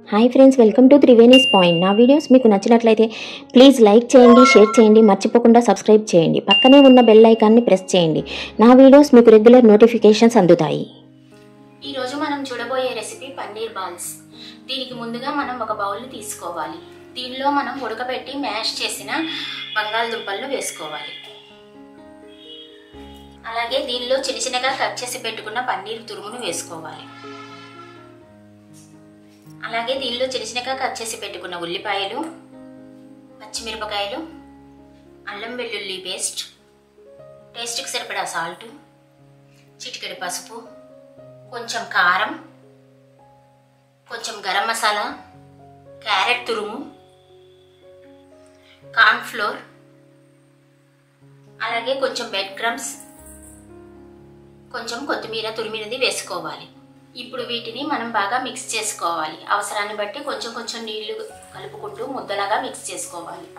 hi friends welcome to Triveni's point నా videos మీకు నచ్చినట్లయితే ప్లీజ్ లైక్ చేయండి షేర్ చేయండి మర్చిపోకుండా సబ్స్క్రైబ్ చేయండి పక్కనే ఉన్న బెల్ ఐకాన్ని ప్రెస్ చేయండి నా వీడియోస్ మీకు రెగ్యులర్ నోటిఫికేషన్స్ అందుతాయి ఈరోజు మనం చూడబోయే రెసిపీ పన్నీర్ బాల్స్ దీనికి ముందుగా మనం ఒక బౌల్ తీసుకోవాలి దీనిలో మనం ఉడకబెట్టి మ్యాష్ చేసిన బంగాళదుంపలను వేసుకోవాలి అలాగే దీనిలో చిన్న చిన్నగా కట్ చేసి పెట్టుకున్న పన్నీర్ తురుమును వేసుకోవాలి అలాగే దీనిలో చిన్న చిన్నగా కట్ చేసి పెట్టుకున్న ఉల్లిపాయలు పచ్చిమిరపకాయలు అల్లం వెల్లుల్లి పేస్ట్ టేస్ట్కి సరిపడా సాల్ట్ చిటికెడు పసుపు కొంచెం కారం కొంచెం గరం మసాలా క్యారెట్ తురుము కార్న్ ఫ్లోర్ అలాగే కొంచెం బెడ్ క్రమ్స్ కొంచెం కొత్తిమీర తురిమినది వేసుకోవాలి ఇప్పుడు వీటిని మనం బాగా మిక్స్ చేసుకోవాలి అవసరాన్ని బట్టి కొంచెం కొంచెం నీళ్లు కలుపుకుంటూ ముద్దలాగా మిక్స్ చేసుకోవాలి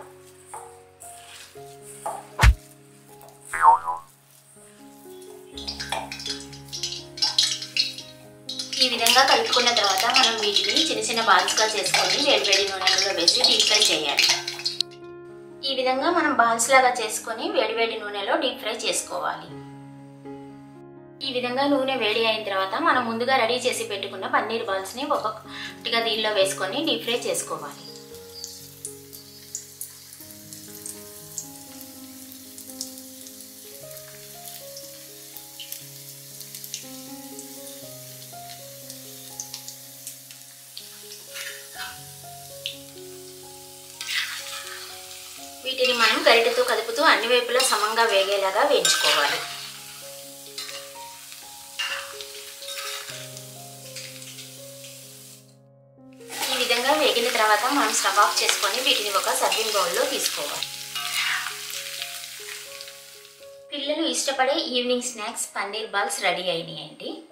ఈ విధంగా కలుపుకున్న తర్వాత మనం వీటిని చిన్న చిన్న బాల్స్గా చేసుకొని వేడివేడి నూనెలో వేసి డీప్ ఫ్రై చేయాలి ఈ విధంగా మనం బాల్స్ లాగా చేసుకొని వేడివేడి నూనెలో డీప్ ఫ్రై చేసుకోవాలి ఈ విధంగా నూనె వేడి అయిన తర్వాత మనం ముందుగా రెడీ చేసి పెట్టుకున్న పన్నీర్ బాల్స్ని ఒక్కొక్కటిగా దీనిలో వేసుకొని డీప్ ఫ్రై చేసుకోవాలి వీటిని మనం గరిటెతో కదుపుతూ అన్ని వైపులా సమంగా వేగేలాగా వేయించుకోవాలి ఈ విధంగా వేగిన తర్వాత మనం స్టవ్ ఆఫ్ చేసుకొని వీటిని ఒక సర్వింగ్ బౌల్లో తీసుకోవాలి పిల్లలు ఇష్టపడే evening snacks paneer balls ready అయినాయండి